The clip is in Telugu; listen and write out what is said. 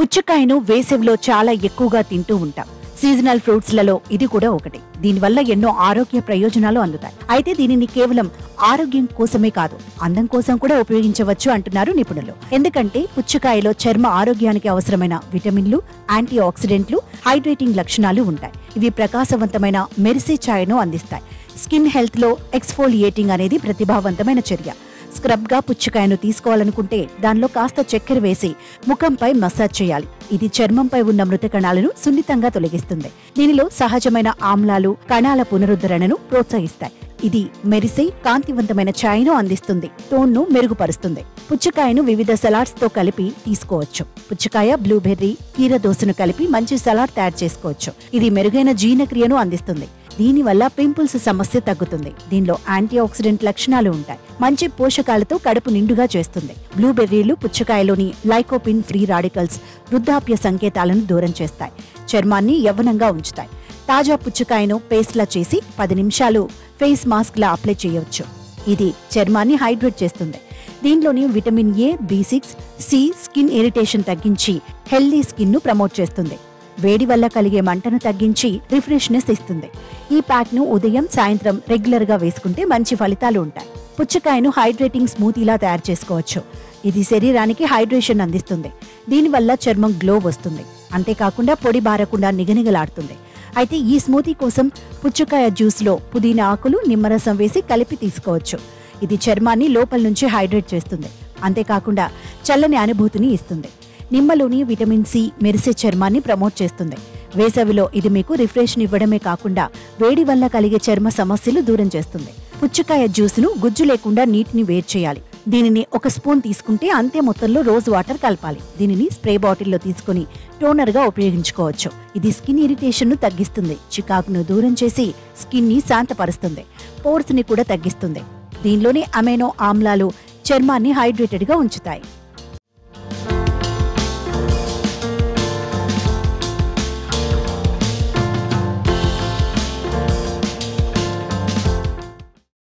పుచ్చకాయను వేసవిలో చాలా ఎక్కువగా తింటూ ఉంటాం సీజనల్ ఫ్రూట్స్లలో ఇది కూడా ఒకటి దీనివల్ల ఎన్నో ఆరోగ్య ప్రయోజనాలు అందుతాయి అయితే దీనిని కేవలం ఆరోగ్యం కోసమే కాదు అందం కోసం కూడా ఉపయోగించవచ్చు అంటున్నారు నిపుణులు ఎందుకంటే పుచ్చకాయలో చర్మ ఆరోగ్యానికి అవసరమైన విటమిన్లు యాంటీ ఆక్సిడెంట్లు హైడ్రేటింగ్ లక్షణాలు ఉంటాయి ఇవి ప్రకాశవంతమైన మెరిసే ఛాయను అందిస్తాయి స్కిన్ హెల్త్ లో ఎక్స్ఫోలియేటింగ్ అనేది ప్రతిభావంతమైన చర్య స్క్రబ్ గా పుచ్చకాయను తీసుకోవాలనుకుంటే దానిలో కాస్త చక్కెర వేసి ముఖంపై మసాజ్ చేయాలి ఇది చర్మంపై ఉన్న మృత కణాలను సున్నితంగా తొలగిస్తుంది దీనిలో సహజమైన ఆమ్లాలు కణాల పునరుద్ధరణను ప్రోత్సహిస్తాయి ఇది మెరిసే కాంతివంతమైన ఛాయను అందిస్తుంది టోన్ ను మెరుగుపరుస్తుంది పుచ్చకాయను వివిధ సలాడ్స్ తో కలిపి తీసుకోవచ్చు పుచ్చకాయ బ్లూబెర్రీ కీర దోసను కలిపి మంచి సలాడ్ తయారు చేసుకోవచ్చు ఇది మెరుగైన జీర్ణక్రియను అందిస్తుంది దీనివల్ల పింపుల్స్ సమస్య తగ్గుతుంది దీనిలో యాంటీ ఆక్సిడెంట్ లక్షణాలు ఉంటాయి మంచి పోషకాలతో కడుపు నిండుగా చేస్తుంది బ్లూబెర్రీలు పుచ్చకాయలోని లైకోపిన్ ఫ్రీ రాడికల్స్ వృద్ధాప్య సంకేతాలను దూరం చేస్తాయి చర్మాన్ని యవ్వనంగా ఉంచుతాయి తాజా పుచ్చకాయను పేస్ట్లా చేసి పది నిమిషాలు ఫేస్ మాస్క్ లా అప్లై చేయవచ్చు ఇది చర్మాన్ని హైడ్రేట్ చేస్తుంది దీనిలోని vitamin A B six C skin irritation తగ్గించి హెల్దీ స్కిన్ ను ప్రమోట్ చేస్తుంది వేడి వల్ల కలిగే మంటను తగ్గించి రిఫ్రెష్నెస్ ఇస్తుంది ఈ ప్యాక్ ను ఉదయం సాయంత్రం రెగ్యులర్ గా వేసుకుంటే మంచి ఫలితాలు ఉంటాయి పుచ్చకాయను హైడ్రేటింగ్ స్మూతీలా తయారు చేసుకోవచ్చు ఇది శరీరానికి హైడ్రేషన్ అందిస్తుంది దీనివల్ల చర్మం గ్లో వస్తుంది అంతేకాకుండా పొడి బారకుండా నిగనిగలాడుతుంది అయితే ఈ స్మూతీ కోసం పుచ్చకాయ జ్యూస్లో పుదీనా ఆకులు నిమ్మరసం వేసి కలిపి తీసుకోవచ్చు ఇది చర్మాన్ని లోపల నుంచి హైడ్రేట్ చేస్తుంది అంతేకాకుండా చల్లని అనుభూతిని ఇస్తుంది నిమ్మలోని విటమిన్ సి మెరిసే చర్మాన్ని ప్రమోట్ చేస్తుంది వేసవిలో ఇది మీకు రిఫ్రెషన్ ఇవ్వడమే కాకుండా వేడి వల్ల కలిగే చర్మ సమస్యలు దూరం చేస్తుంది పుచ్చకాయ జ్యూస్ను గుజ్జు లేకుండా నీటిని వేరు చేయాలి దీనిని ఒక స్పూన్ తీసుకుంటే అంతే మొత్తంలో రోజ్ వాటర్ కలపాలి దీనిని స్ప్రే బాటిల్లో తీసుకుని టోనర్ గా ఉపయోగించుకోవచ్చు ఇది స్కిన్ ఇరిటేషన్ ను తగ్గిస్తుంది చికాకును దూరం చేసి స్కిన్ ని శాంతపరుస్తుంది పోర్స్ ని కూడా తగ్గిస్తుంది దీనిలోని అమైనో ఆమ్లాలు చర్మాన్ని హైడ్రేటెడ్ గా ఉంచుతాయి